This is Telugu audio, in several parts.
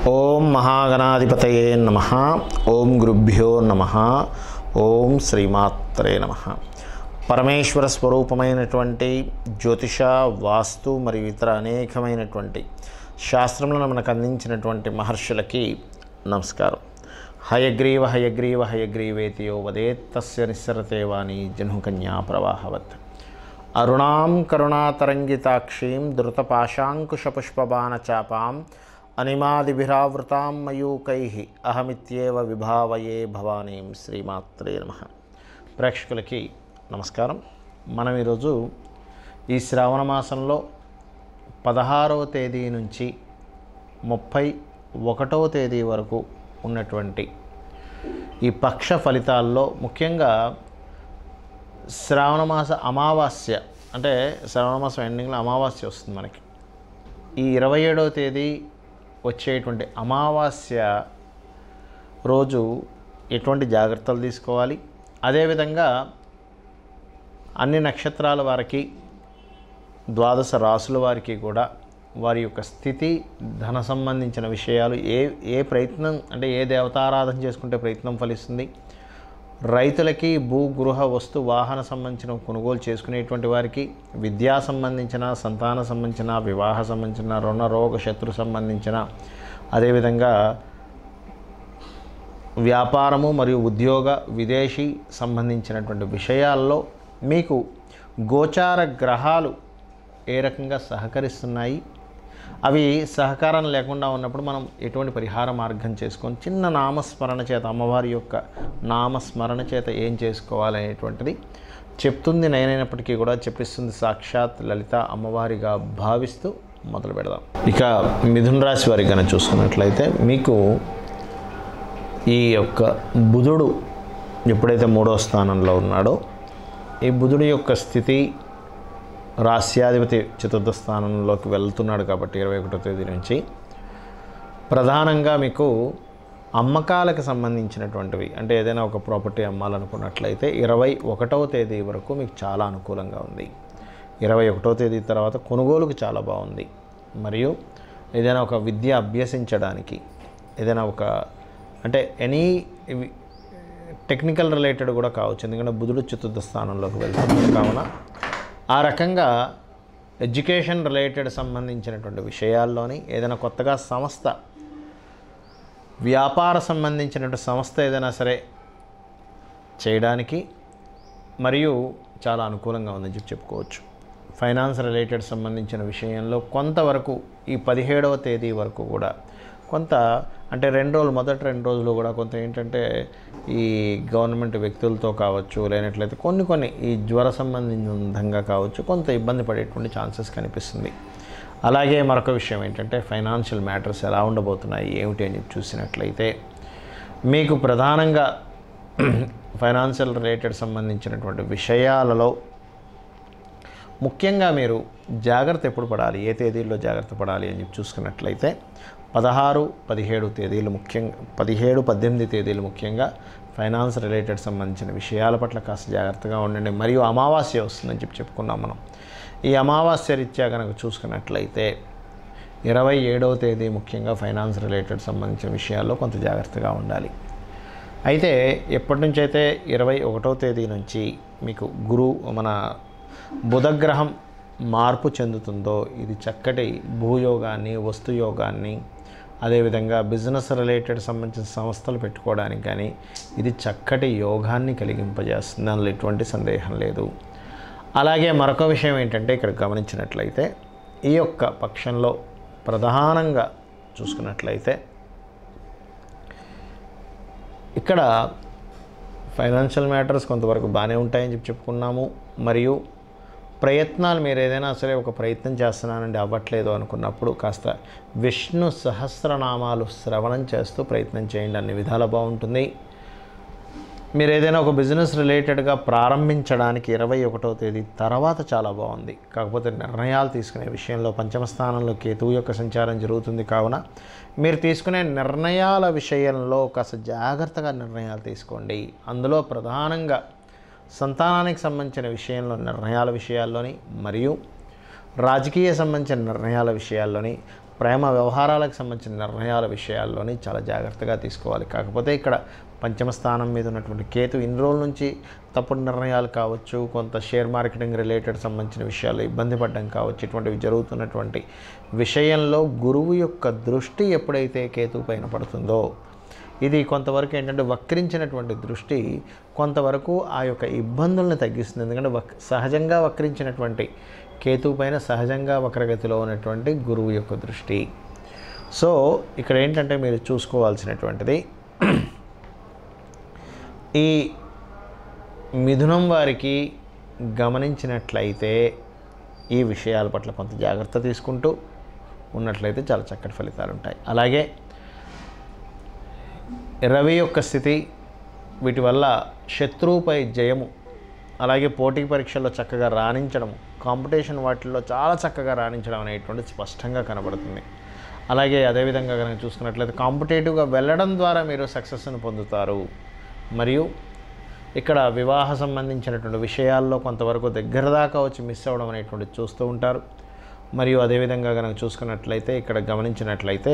ఓం మహాగణాధిపతయే నమ ఓం గురుభ్యో నమ ఓం శ్రీమాత్రే నమ పరమేశ్వర స్వరూపమైనటువంటి జ్యోతిష వాస్తు మరియు ఇతర అనేకమైనటువంటి శాస్త్రములను మనకు అందించినటువంటి మహర్షులకి నమస్కారం హయగ్రీవ హయగ్రీవ హయగ్రీవేతియో వదేత్తస్య నిస్సరతే వాణి జహ్నుకన్యా ప్రవాహవత్ అరుణాం కరుణాతరంగితాక్షీం ధృతపాశాంకుశపుష్పబాణచాపాం అనిమాదిభిరావృతాం మయూకై అహమిత్యేవ విభావయే భవానీం శ్రీమాత్రే నమ ప్రేక్షకులకి నమస్కారం మనం ఈరోజు ఈ శ్రావణ మాసంలో పదహారవ తేదీ నుంచి ముప్పై ఒకటవ తేదీ వరకు ఉన్నటువంటి ఈ పక్ష ఫలితాల్లో ముఖ్యంగా శ్రావణ మాస అమావాస్య అంటే శ్రావణ మాసం ఎండింగ్లో అమావాస్య వస్తుంది మనకి ఈ ఇరవై ఏడవ తేదీ వచ్చేటువంటి అమావాస్య రోజు ఎటువంటి జాగ్రత్తలు తీసుకోవాలి అదేవిధంగా అన్ని నక్షత్రాల వారికి ద్వాదశ రాసుల వారికి కూడా వారి యొక్క స్థితి ధన సంబంధించిన విషయాలు ఏ ఏ ప్రయత్నం అంటే ఏ దేవతారాధన చేసుకుంటే ప్రయత్నం ఫలిస్తుంది రైతులకి భూ గృహ వస్తు వాహన సంబంధించిన కొనుగోలు చేసుకునేటువంటి వారికి విద్యా సంబంధించిన సంతాన సంబంధించిన వివాహ సంబంధించిన రుణ రోగ శత్రు సంబంధించిన అదేవిధంగా వ్యాపారము మరియు ఉద్యోగ విదేశీ సంబంధించినటువంటి విషయాల్లో మీకు గోచార గ్రహాలు ఏ రకంగా సహకరిస్తున్నాయి అవి సహకారం లేకుండా ఉన్నప్పుడు మనం ఎటువంటి పరిహార మార్గం చేసుకొని చిన్న నామస్మరణ చేత అమ్మవారి యొక్క నామస్మరణ చేత ఏం చేసుకోవాలనేటువంటిది చెప్తుంది నేనైనప్పటికీ కూడా చెప్పిస్తుంది సాక్షాత్ లలిత అమ్మవారిగా భావిస్తూ మొదలు పెడదాం ఇక మిథున రాశి వారికి కనుక చూసుకున్నట్లయితే మీకు ఈ యొక్క బుధుడు ఎప్పుడైతే మూడో స్థానంలో ఉన్నాడో ఈ బుధుడి యొక్క స్థితి రాస్యాధిపతి చతుర్థ స్థానంలోకి వెళ్తున్నాడు కాబట్టి ఇరవై ఒకటో తేదీ నుంచి ప్రధానంగా మీకు అమ్మకాలకు సంబంధించినటువంటివి అంటే ఏదైనా ఒక ప్రాపర్టీ అమ్మాలనుకున్నట్లయితే ఇరవై ఒకటవ తేదీ వరకు మీకు చాలా అనుకూలంగా ఉంది ఇరవై ఒకటో తేదీ తర్వాత కొనుగోలుకు చాలా బాగుంది మరియు ఏదైనా ఒక విద్య అభ్యసించడానికి ఏదైనా ఒక అంటే ఎనీ టెక్నికల్ రిలేటెడ్ కూడా కావచ్చు ఎందుకంటే బుధుడు చతుర్థ స్థానంలోకి వెళ్తున్నాడు కావున ఆ రకంగా ఎడ్యుకేషన్ రిలేటెడ్ సంబంధించినటువంటి విషయాల్లోని ఏదైనా కొత్తగా సంస్థ వ్యాపార సంబంధించినటువంటి సంస్థ ఏదైనా సరే చేయడానికి మరియు చాలా అనుకూలంగా ఉందని చెప్పి చెప్పుకోవచ్చు ఫైనాన్స్ రిలేటెడ్ సంబంధించిన విషయంలో కొంతవరకు ఈ పదిహేడవ తేదీ వరకు కూడా కొంత అంటే రెండు రోజులు మొదటి రెండు రోజులు కూడా కొంత ఏంటంటే ఈ గవర్నమెంట్ వ్యక్తులతో కావచ్చు లేనట్లయితే కొన్ని కొన్ని ఈ జ్వర సంబంధింతంగా కావచ్చు కొంత ఇబ్బంది పడేటువంటి ఛాన్సెస్ కనిపిస్తుంది అలాగే మరొక విషయం ఏంటంటే ఫైనాన్షియల్ మ్యాటర్స్ ఎలా ఉండబోతున్నాయి ఏమిటి అని చెప్పి చూసినట్లయితే మీకు ప్రధానంగా ఫైనాన్షియల్ రిలేటెడ్ సంబంధించినటువంటి విషయాలలో ముఖ్యంగా మీరు జాగ్రత్త ఎప్పుడు పడాలి ఏ తేదీల్లో జాగ్రత్త పడాలి అని చెప్పి చూసుకున్నట్లయితే పదహారు పదిహేడు తేదీలు ముఖ్యంగా పదిహేడు పద్దెనిమిది తేదీలు ముఖ్యంగా ఫైనాన్స్ రిలేటెడ్ సంబంధించిన విషయాల పట్ల కాస్త జాగ్రత్తగా ఉండండి మరియు అమావాస్య వస్తుందని చెప్పి చెప్పుకున్నాం మనం ఈ అమావాస్య రీత్యా కనుక చూసుకున్నట్లయితే ఇరవై ఏడవ తేదీ ముఖ్యంగా ఫైనాన్స్ రిలేటెడ్ సంబంధించిన విషయాల్లో కొంత జాగ్రత్తగా ఉండాలి అయితే ఎప్పటి నుంచి అయితే ఇరవై ఒకటో తేదీ నుంచి మీకు గురు మన బుధగ్రహం మార్పు చెందుతుందో ఇది చక్కటి భూయోగాన్ని వస్తుయోగాన్ని అదేవిధంగా బిజినెస్ రిలేటెడ్ సంబంధించిన సంస్థలు పెట్టుకోవడానికి కానీ ఇది చక్కటి యోగాన్ని కలిగింపజేస్తుంది అందులో ఎటువంటి సందేహం లేదు అలాగే మరొక విషయం ఏంటంటే ఇక్కడ గమనించినట్లయితే ఈ యొక్క పక్షంలో ప్రధానంగా చూసుకున్నట్లయితే ఇక్కడ ఫైనాన్షియల్ మ్యాటర్స్ కొంతవరకు బాగానే ఉంటాయని చెప్పి చెప్పుకున్నాము మరియు ప్రయత్నాలు మీరు ఏదైనా సరే ఒక ప్రయత్నం చేస్తున్నానండి అవ్వట్లేదు అనుకున్నప్పుడు కాస్త విష్ణు సహస్రనామాలు శ్రవణం చేస్తూ ప్రయత్నం చేయండి అన్ని విధాల బాగుంటుంది మీరు ఏదైనా ఒక బిజినెస్ రిలేటెడ్గా ప్రారంభించడానికి ఇరవై ఒకటో తేదీ తర్వాత చాలా బాగుంది కాకపోతే నిర్ణయాలు తీసుకునే విషయంలో పంచమ స్థానంలో కేతువు యొక్క సంచారం జరుగుతుంది కావున మీరు తీసుకునే నిర్ణయాల విషయంలో కాస్త జాగ్రత్తగా నిర్ణయాలు తీసుకోండి అందులో ప్రధానంగా సంతానానికి సంబంధించిన విషయంలో నిర్ణయాల విషయాల్లోని మరియు రాజకీయ సంబంధించిన నిర్ణయాల విషయాల్లోని ప్రేమ వ్యవహారాలకు సంబంధించిన నిర్ణయాల విషయాల్లోని చాలా జాగ్రత్తగా తీసుకోవాలి కాకపోతే ఇక్కడ పంచమ స్థానం మీద ఉన్నటువంటి కేతు ఇన్ని రోజుల నుంచి తప్పుడు నిర్ణయాలు కావచ్చు కొంత షేర్ మార్కెటింగ్ రిలేటెడ్ సంబంధించిన విషయాలు ఇబ్బంది పడడం కావచ్చు ఇటువంటివి జరుగుతున్నటువంటి విషయంలో గురువు యొక్క దృష్టి ఎప్పుడైతే కేతు పైన పడుతుందో ఇది కొంతవరకు ఏంటంటే వక్రించినటువంటి దృష్టి కొంతవరకు ఆ యొక్క ఇబ్బందులను తగ్గిస్తుంది ఎందుకంటే వక్ సహజంగా వక్రించినటువంటి కేతు పైన సహజంగా వక్రగతిలో ఉన్నటువంటి గురువు యొక్క దృష్టి సో ఇక్కడ ఏంటంటే మీరు చూసుకోవాల్సినటువంటిది ఈ మిథునం వారికి గమనించినట్లయితే ఈ విషయాల పట్ల కొంత జాగ్రత్త తీసుకుంటూ ఉన్నట్లయితే చాలా చక్కటి ఫలితాలు ఉంటాయి అలాగే రవి యొక్క స్థితి వీటి వల్ల శత్రువుపై జయము అలాగే పోటీ పరీక్షల్లో చక్కగా రాణించడం కాంపిటీషన్ వాటిల్లో చాలా చక్కగా రాణించడం అనేటువంటిది స్పష్టంగా కనబడుతుంది అలాగే అదేవిధంగా కనుక చూసుకున్నట్లయితే కాంపిటేటివ్గా వెళ్ళడం ద్వారా మీరు సక్సెస్ను పొందుతారు మరియు ఇక్కడ వివాహ సంబంధించినటువంటి విషయాల్లో కొంతవరకు దగ్గర దాకా వచ్చి మిస్ అవ్వడం అనేటువంటిది చూస్తూ ఉంటారు మరియు అదేవిధంగా కనుక చూసుకున్నట్లయితే ఇక్కడ గమనించినట్లయితే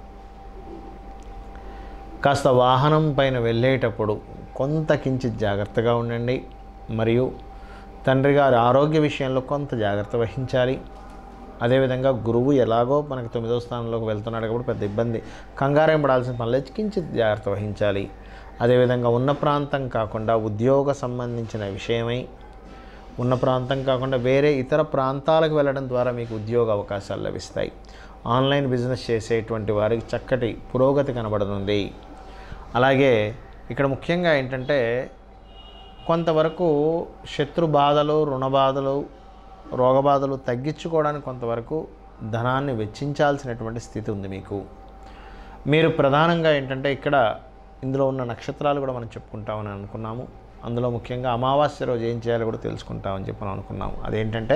కాస్త వాహనం పైన వెళ్ళేటప్పుడు కొంత కించిత్ జాగ్రత్తగా ఉండండి మరియు తండ్రి గారి ఆరోగ్య విషయంలో కొంత జాగ్రత్త వహించాలి అదేవిధంగా గురువు ఎలాగో మనకు తొమ్మిదో స్థానంలోకి వెళ్తున్నాడు కాబట్టి పెద్ద ఇబ్బంది కంగారేం పడాల్సిన పనులు కించిత్ జాగ్రత్త వహించాలి అదేవిధంగా ఉన్న ప్రాంతం కాకుండా ఉద్యోగ సంబంధించిన విషయమై ఉన్న ప్రాంతం కాకుండా వేరే ఇతర ప్రాంతాలకు వెళ్ళడం ద్వారా మీకు ఉద్యోగ అవకాశాలు లభిస్తాయి ఆన్లైన్ బిజినెస్ చేసేటువంటి వారికి చక్కటి పురోగతి కనబడుతుంది అలాగే ఇక్కడ ముఖ్యంగా ఏంటంటే కొంతవరకు శత్రు బాధలు రుణ బాధలు రోగబాధలు తగ్గించుకోవడానికి కొంతవరకు ధనాన్ని వెచ్చించాల్సినటువంటి స్థితి ఉంది మీకు మీరు ప్రధానంగా ఏంటంటే ఇక్కడ ఇందులో ఉన్న నక్షత్రాలు కూడా మనం చెప్పుకుంటామని అనుకున్నాము అందులో ముఖ్యంగా అమావాస్య రోజు ఏం చేయాలో కూడా తెలుసుకుంటామని చెప్పి మనం అనుకున్నాము అదేంటంటే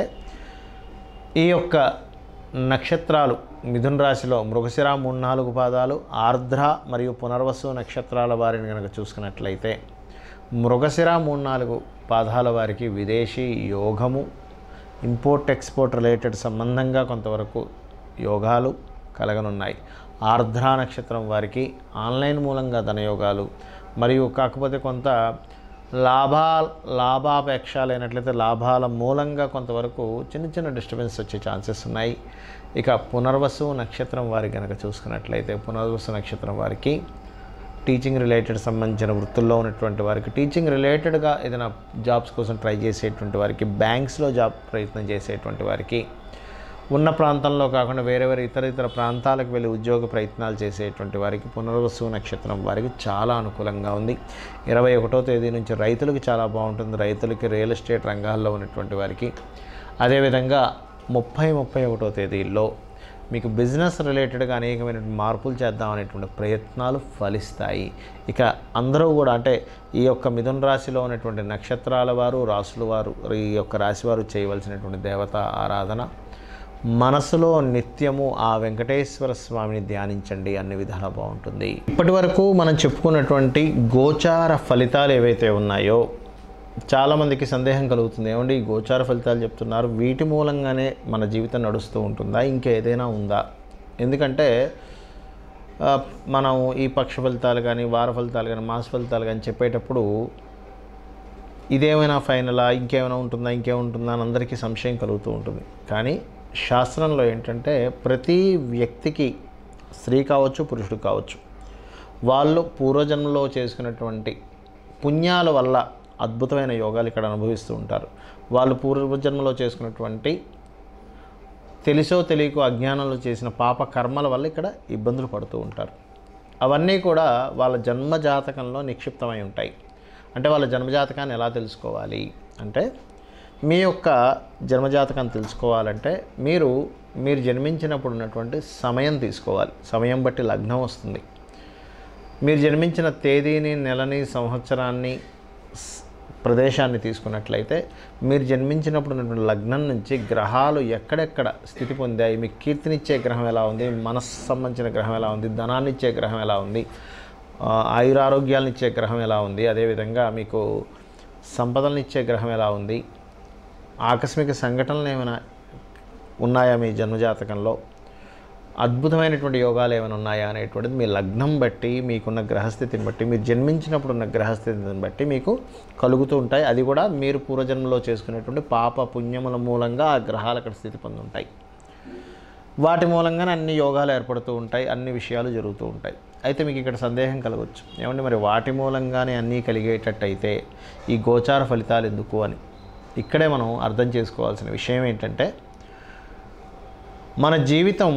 ఈ యొక్క నక్షత్రాలు మిథున రాశిలో మృగశిర మూడు నాలుగు పాదాలు ఆర్ద్ర మరియు పునర్వసు నక్షత్రాల వారిని కనుక చూసుకున్నట్లయితే మృగశిర మూడు నాలుగు పాదాల వారికి విదేశీ యోగము ఇంపోర్ట్ ఎక్స్పోర్ట్ రిలేటెడ్ సంబంధంగా కొంతవరకు యోగాలు కలగనున్నాయి ఆర్ద్ర నక్షత్రం వారికి ఆన్లైన్ మూలంగా ధనయోగాలు మరియు కాకపోతే కొంత లాభా లాభాపేక్ష లేనట్లయితే లాభాల మూలంగా కొంతవరకు చిన్న చిన్న డిస్టర్బెన్స్ వచ్చే ఛాన్సెస్ ఉన్నాయి ఇక పునర్వసు నక్షత్రం వారి కనుక చూసుకున్నట్లయితే పునర్వసు నక్షత్రం వారికి టీచింగ్ రిలేటెడ్ సంబంధించిన వృత్తుల్లో ఉన్నటువంటి వారికి టీచింగ్ రిలేటెడ్గా ఏదైనా జాబ్స్ కోసం ట్రై చేసేటువంటి వారికి బ్యాంక్స్లో జాబ్ ప్రయత్నం చేసేటువంటి వారికి ఉన్న ప్రాంతంలో కాకుండా వేరే వేరే ఇతర ఇతర ప్రాంతాలకు వెళ్ళి ఉద్యోగ ప్రయత్నాలు చేసేటువంటి వారికి పునర్వసు నక్షత్రం వారికి చాలా అనుకూలంగా ఉంది ఇరవై ఒకటో తేదీ నుంచి రైతులకు చాలా బాగుంటుంది రైతులకి రియల్ ఎస్టేట్ రంగాల్లో ఉన్నటువంటి వారికి అదేవిధంగా ముప్పై ముప్పై ఒకటో తేదీల్లో మీకు బిజినెస్ రిలేటెడ్గా అనేకమైన మార్పులు చేద్దాం అనేటువంటి ప్రయత్నాలు ఫలిస్తాయి ఇక అందరూ కూడా అంటే ఈ యొక్క మిథున రాశిలో ఉన్నటువంటి నక్షత్రాల వారు రాసుల వారు ఈ యొక్క రాశి వారు చేయవలసినటువంటి దేవత ఆరాధన మనసులో నిత్యము ఆ వెంకటేశ్వర స్వామిని ధ్యానించండి అన్ని విధాలా బాగుంటుంది ఇప్పటి వరకు మనం చెప్పుకున్నటువంటి గోచార ఫలితాలు ఏవైతే ఉన్నాయో చాలామందికి సందేహం కలుగుతుంది ఏమండి ఈ గోచార ఫలితాలు చెప్తున్నారు వీటి మూలంగానే మన జీవితం నడుస్తూ ఉంటుందా ఇంకేదైనా ఉందా ఎందుకంటే ఆ, మనం ఈ పక్ష ఫలితాలు కానీ వార ఫలితాలు కానీ మాస ఫలితాలు కానీ చెప్పేటప్పుడు ఇదేమైనా ఫైనలా ఇంకేమైనా ఉంటుందా ఇంకేముంటుందా అని అందరికీ సంశయం కలుగుతూ ఉంటుంది కానీ శాస్త్రంలో ఏంటంటే ప్రతి వ్యక్తికి స్త్రీ కావచ్చు పురుషుడు కావచ్చు వాళ్ళు పూర్వజన్మలో చేసుకున్నటువంటి పుణ్యాల వల్ల అద్భుతమైన యోగాలు ఇక్కడ అనుభవిస్తూ ఉంటారు వాళ్ళు పూర్వజన్మలో చేసుకున్నటువంటి తెలిసో తెలియకో అజ్ఞానంలో చేసిన పాప కర్మల వల్ల ఇక్కడ ఇబ్బందులు పడుతూ ఉంటారు అవన్నీ కూడా వాళ్ళ జన్మ జాతకంలో నిక్షిప్తమై ఉంటాయి అంటే వాళ్ళ జన్మజాతకాన్ని ఎలా తెలుసుకోవాలి అంటే మీ యొక్క జన్మజాతకాన్ని తెలుసుకోవాలంటే మీరు మీరు జన్మించినప్పుడు ఉన్నటువంటి సమయం తీసుకోవాలి సమయం బట్టి లగ్నం వస్తుంది మీరు జన్మించిన తేదీని నెలని సంవత్సరాన్ని స్- ప్రదేశాన్ని తీసుకున్నట్లయితే మీరు జన్మించినప్పుడు ఉన్నటువంటి లగ్నం నుంచి గ్రహాలు ఎక్కడెక్కడ స్థితి పొందాయి మీకు కీర్తినిచ్చే గ్రహం ఎలా ఉంది మనస్సు సంబంధించిన గ్రహం ఎలా ఉంది ధనాన్ని ఇచ్చే గ్రహం ఎలా ఉంది ఆ, ఆయురారోగ్యాలను ఇచ్చే గ్రహం ఎలా ఉంది అదేవిధంగా మీకు సంపదలను ఇచ్చే గ్రహం ఎలా ఉంది ఆకస్మిక సంఘటనలు ఏమైనా ఉన్నాయా మీ జన్మజాతకంలో అద్భుతమైనటువంటి యోగాలు ఏమైనా ఉన్నాయా అనేటువంటిది మీ లగ్నం బట్టి మీకున్న గ్రహస్థితిని బట్టి మీరు జన్మించినప్పుడు ఉన్న గ్రహస్థితిని బట్టి మీకు కలుగుతూ ఉంటాయి అది కూడా మీరు పూర్వజన్మలో చేసుకునేటువంటి పాప పుణ్యముల మూలంగా ఆ గ్రహాలు అక్కడ స్థితి పొంది ఉంటాయి వాటి మూలంగానే అన్ని యోగాలు ఏర్పడుతూ ఉంటాయి అన్ని విషయాలు జరుగుతూ ఉంటాయి అయితే మీకు ఇక్కడ సందేహం కలగవచ్చు ఏమంటే మరి వాటి మూలంగానే అన్నీ కలిగేటట్టయితే ఈ గోచార ఫలితాలు ఎందుకు అని ఇక్కడే మనం అర్థం చేసుకోవాల్సిన విషయం ఏంటంటే మన జీవితం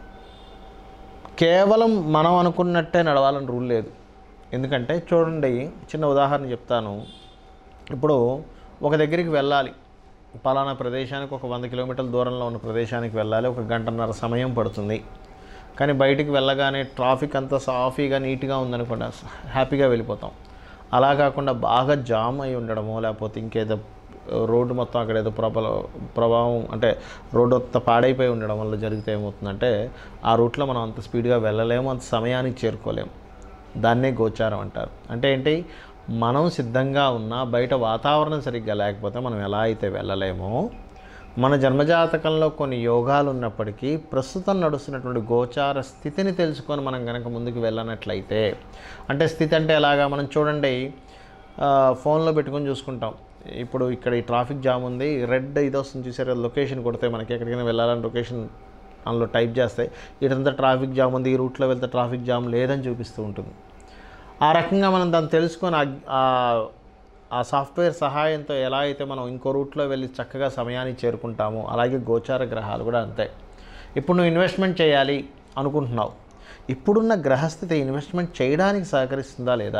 కేవలం మనం అనుకున్నట్టే నడవాలని రూల్ లేదు ఎందుకంటే చూడండి చిన్న ఉదాహరణ చెప్తాను ఇప్పుడు ఒక దగ్గరికి వెళ్ళాలి పలానా ప్రదేశానికి ఒక వంద కిలోమీటర్ల దూరంలో ఉన్న ప్రదేశానికి వెళ్ళాలి ఒక గంటన్నర సమయం పడుతుంది కానీ బయటికి వెళ్ళగానే ట్రాఫిక్ అంతా సాఫీగా నీట్గా ఉందనుకోండి హ్యాపీగా వెళ్ళిపోతాం అలా కాకుండా బాగా జామ్ అయి ఉండడమో లేకపోతే ఇంకేదో రోడ్డు మొత్తం అక్కడ ఏదో ప్రభల ప్రభావం అంటే రోడ్డు అంతా పాడైపోయి ఉండడం వల్ల జరిగితే ఏమవుతుందంటే ఆ రూట్లో మనం అంత స్పీడ్గా వెళ్ళలేము అంత సమయానికి చేరుకోలేము దాన్నే గోచారం అంటారు అంటే ఏంటి మనం సిద్ధంగా ఉన్నా బయట వాతావరణం సరిగ్గా లేకపోతే మనం ఎలా అయితే వెళ్ళలేమో మన జన్మజాతకంలో కొన్ని యోగాలు ఉన్నప్పటికీ ప్రస్తుతం నడుస్తున్నటువంటి గోచార స్థితిని తెలుసుకొని మనం కనుక ముందుకు వెళ్ళనట్లయితే అంటే స్థితి అంటే ఎలాగా మనం చూడండి ఆ, ఫోన్లో పెట్టుకొని చూసుకుంటాం ఇప్పుడు ఇక్కడ ఈ ట్రాఫిక్ జామ్ ఉంది రెడ్ ఇది వస్తుంది చూసారు లొకేషన్ కొడితే మనకి ఎక్కడికైనా వెళ్ళాలని లొకేషన్ అందులో టైప్ చేస్తే ఇటంతా ట్రాఫిక్ జామ్ ఉంది ఈ రూట్లో వెళ్తే ట్రాఫిక్ జామ్ లేదని చూపిస్తూ ఉంటుంది ఆ రకంగా మనం దాన్ని తెలుసుకొని ఆ- ఆ- ఆ సాఫ్ట్వేర్ సహాయంతో ఎలా అయితే మనం ఇంకో రూట్లో వెళ్ళి చక్కగా సమయానికి చేరుకుంటామో అలాగే గోచార గ్రహాలు కూడా అంతే ఇప్పుడు నువ్వు ఇన్వెస్ట్మెంట్ చేయాలి అనుకుంటున్నావు ఇప్పుడున్న గ్రహస్థితి ఇన్వెస్ట్మెంట్ చేయడానికి సహకరిస్తుందా లేదా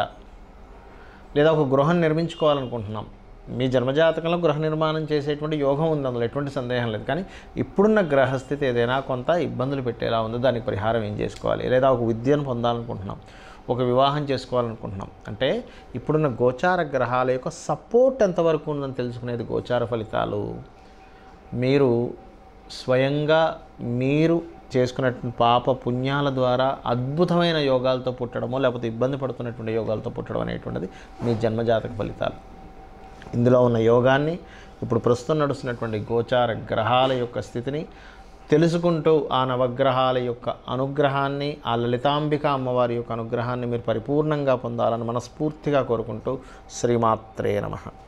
లేదా ఒక గృహం నిర్మించుకోవాలనుకుంటున్నాం మీ జన్మజాతకంలో గృహ నిర్మాణం చేసేటువంటి యోగం ఉంది అందులో ఎటువంటి సందేహం లేదు కానీ ఇప్పుడున్న గ్రహస్థితి ఏదైనా కొంత ఇబ్బందులు పెట్టేలా ఉందో దానికి పరిహారం ఏం చేసుకోవాలి లేదా ఒక విద్యను పొందాలనుకుంటున్నాం ఒక వివాహం చేసుకోవాలనుకుంటున్నాం అంటే ఇప్పుడున్న గోచార గ్రహాల యొక్క సపోర్ట్ ఎంతవరకు ఉందని తెలుసుకునేది గోచార ఫలితాలు మీరు స్వయంగా మీరు చేసుకున్నటువంటి పాప పుణ్యాల ద్వారా అద్భుతమైన యోగాలతో పుట్టడమో లేకపోతే ఇబ్బంది పడుతున్నటువంటి యోగాలతో పుట్టడం అనేటువంటిది మీ జన్మజాతక ఫలితాలు ఇందులో ఉన్న యోగాన్ని ఇప్పుడు ప్రస్తుతం నడుస్తున్నటువంటి గోచార గ్రహాల యొక్క స్థితిని తెలుసుకుంటూ ఆ నవగ్రహాల యొక్క అనుగ్రహాన్ని ఆ లలితాంబిక అమ్మవారి యొక్క అనుగ్రహాన్ని మీరు పరిపూర్ణంగా పొందాలని మనస్ఫూర్తిగా కోరుకుంటూ శ్రీమాత్రే నమః